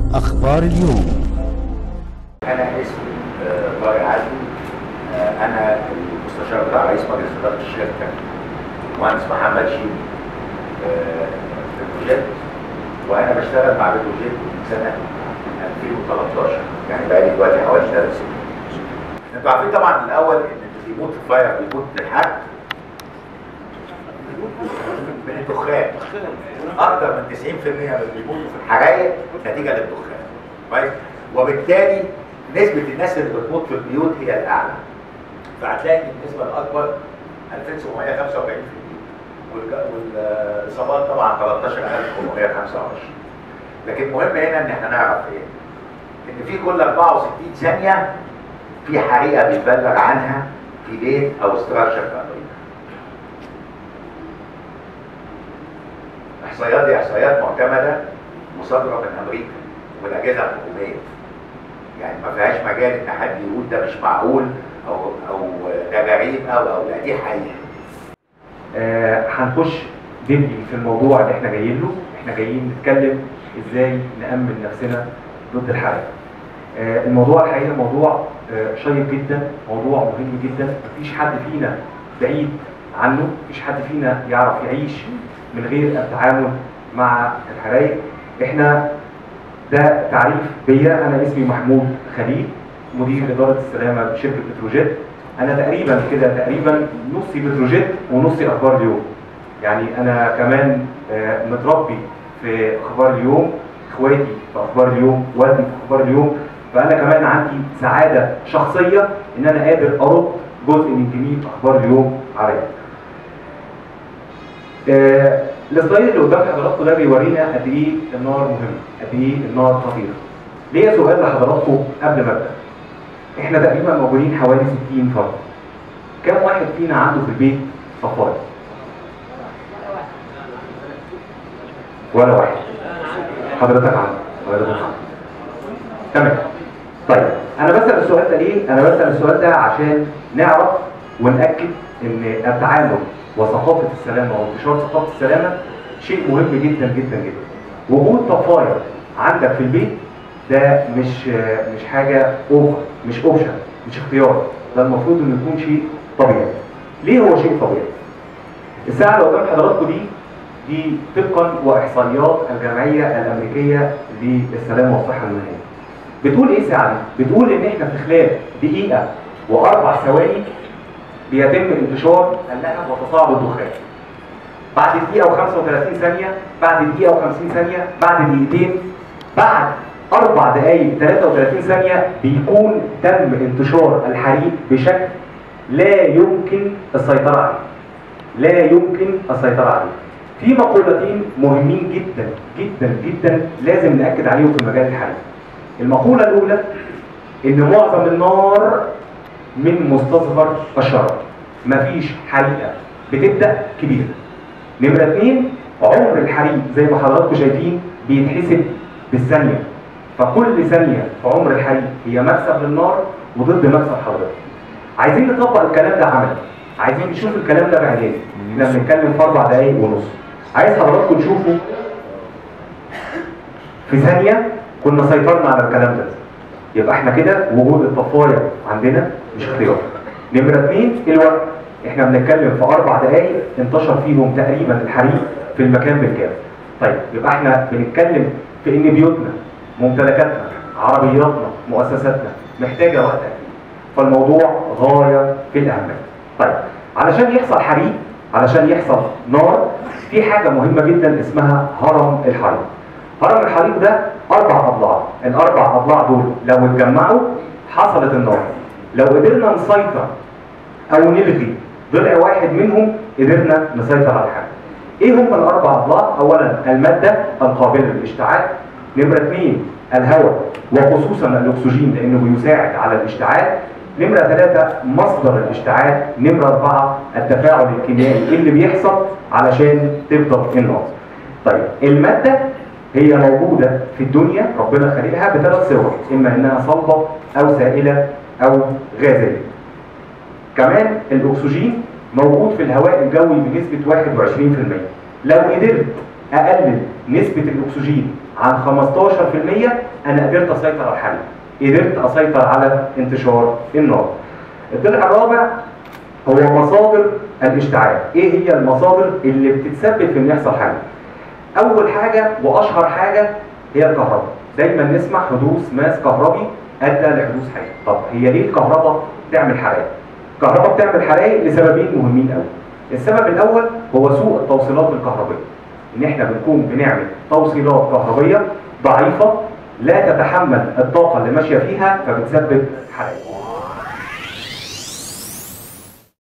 أخبار اليوم انا اسمي آه، طارق عدلي آه، انا المستشار بتاع رئيس مجلس اداره الشركه المهندس محمد شيمي آه، في البروجيت وانا بشتغل مع بتروجيت من سنه 2013 يعني بقالي دلوقتي حوالي ثلاث سنين انتوا عارفين طبعا الاول ان اللي بيموت في الفاير بيموت بالحرق من الدخان اكثر من 90% من اللي بيموتوا في الحرايق نتيجه للدخان كويس وبالتالي نسبه الناس اللي بتموت في البيوت هي الاعلى فهتلاقي ان النسبه الاكبر 2745 في البيوت والج- والاصابات طبعا 13425 لكن المهم هنا ان احنا نعرف ايه ان في كل 64 ثانيه في حريقه بيتبلغ عنها في بيت او استراكشر في امريكا الاحصائيات دي احصائيات معتمده مصادره من امريكا ومن الاجهزه الحكوميه يعني ما فيهاش مجال ان حد يقول ده مش معقول او او ده غريب او او لا دي حقيقه آه، هنخش دبلي في الموضوع اللي احنا جايين له احنا جايين نتكلم ازاي نأمن نفسنا ضد الحرائق آه، الموضوع الحقيقه موضوع آه، شيق جدا موضوع مهم جدا مفيش حد فينا بعيد عنه مفيش حد فينا يعرف يعيش من غير التعامل مع الحرائق احنا ده تعريف بيا انا اسمي محمود خليل مدير اداره السلامه بشركه بتروجيت انا تقريبا كده تقريبا نصي بتروجيت ونصي اخبار اليوم يعني انا كمان آه، متربي في اخبار اليوم اخواتي في اخبار اليوم والدي في اخبار اليوم فانا كمان عندي سعاده شخصيه ان انا قادر ارد جزء من جميل اخبار اليوم عليا آه، السلايد اللي قدام حضراتكم ده بيورينا قد ايه النار مهمه قد ايه النار خطيره ليا سؤال لحضراتكم قبل ما ابدا احنا تقريبا موجودين حوالي 60 فرد كم واحد فينا عنده في البيت صفايه ولا واحد حضرتك عنده حضرتك عنده تمام طيب انا بسال السؤال ده ليه انا بسال السؤال ده عشان نعرف وناكد ان التعامل وثقافه السلامه وانتشار ثقافه السلامه شيء مهم جدا جدا جدا وجود طفايه عندك في البيت ده مش مش حاجه اوفر مش اوبشن مش اختيار ده المفروض انه يكون شيء طبيعي ليه هو شيء طبيعي الساعه اللي قدام حضراتكم دي دي طبقا واحصائيات الجمعيه الامريكيه للسلامه والصحه المهنيه بتقول ايه الساعه دي بتقول ان احنا في خلال دقيقه واربع ثواني بيتم انتشار اللهب وتصاعد الدخان بعد دقيقة و35 ثانية بعد دقيقة و50 ثانية بعد دقيقتين بعد أربع دقايق 33 ثانية بيكون تم انتشار الحريق بشكل لا يمكن السيطرة عليه لا يمكن السيطرة عليه في مقولتين مهمين جدا جدا جدا لازم نأكد عليهم في مجال الحريق المقولة الأولى إن معظم النار من مستصغر الشرر مفيش حريقة بتبدأ كبيرة نمرة اتنين عمر الحريق زي ما حضراتكم شايفين بيتحسب بالثانية فكل ثانية في عمر الحريق هي مكسب للنار وضد مكسب حضرتك عايزين نطبق الكلام ده عملي عايزين نشوف الكلام ده بعينين احنا بنتكلم في اربع دقايق ونص عايز حضراتكم تشوفوا في ثانية كنا سيطرنا على الكلام ده يبقى احنا كده وجود الطفايه عندنا مش اختيار نمرة اثنين الوقت احنا بنتكلم في اربع دقايق انتشر فيهم تقريبا الحريق في المكان بالكامل طيب يبقى احنا بنتكلم في ان بيوتنا ممتلكاتنا عربياتنا مؤسساتنا محتاجه وقت قد ايه فالموضوع غايه في الاهميه طيب علشان يحصل حريق علشان يحصل نار في حاجه مهمه جدا اسمها هرم الحريق هرم الحريق ده اربع اضلاع الاربع اضلاع دول لو اتجمعوا حصلت النار لو قدرنا نسيطر او نلغي ضلع واحد منهم قدرنا نسيطر على الحريق ايه هم الاربع اضلاع اولا الماده القابله للاشتعال نمره اثنين الهواء وخصوصا الاكسجين لانه بيساعد على الاشتعال نمرة ثلاثة مصدر الاشتعال نمرة أربعة التفاعل الكيميائي اللي بيحصل علشان تفضل النار طيب المادة هي موجودة في الدنيا ربنا خلقها بثلاث صور إما إنها صلبة أو سائلة أو غازية كمان الأكسجين موجود في الهواء الجوي بنسبة 21% لو قدرت اقلل نسبه الاكسجين عن 15% انا قدرت اسيطر على الحريق قدرت اسيطر على انتشار النار الضلع الرابع هو مصادر الاشتعال ايه هي المصادر اللي بتتسبب في ان يحصل حريق اول حاجه واشهر حاجه هي الكهرباء دايما نسمع حدوث ماس كهربي ادى لحدوث حريق طب هي ليه الكهرباء تعمل حرائق الكهرباء بتعمل حرائق لسببين مهمين قوي السبب الاول هو سوء التوصيلات الكهربائيه ان احنا بنكون بنعمل توصيلات كهربائيه ضعيفه لا تتحمل الطاقه اللي ماشيه فيها فبتسبب حرائق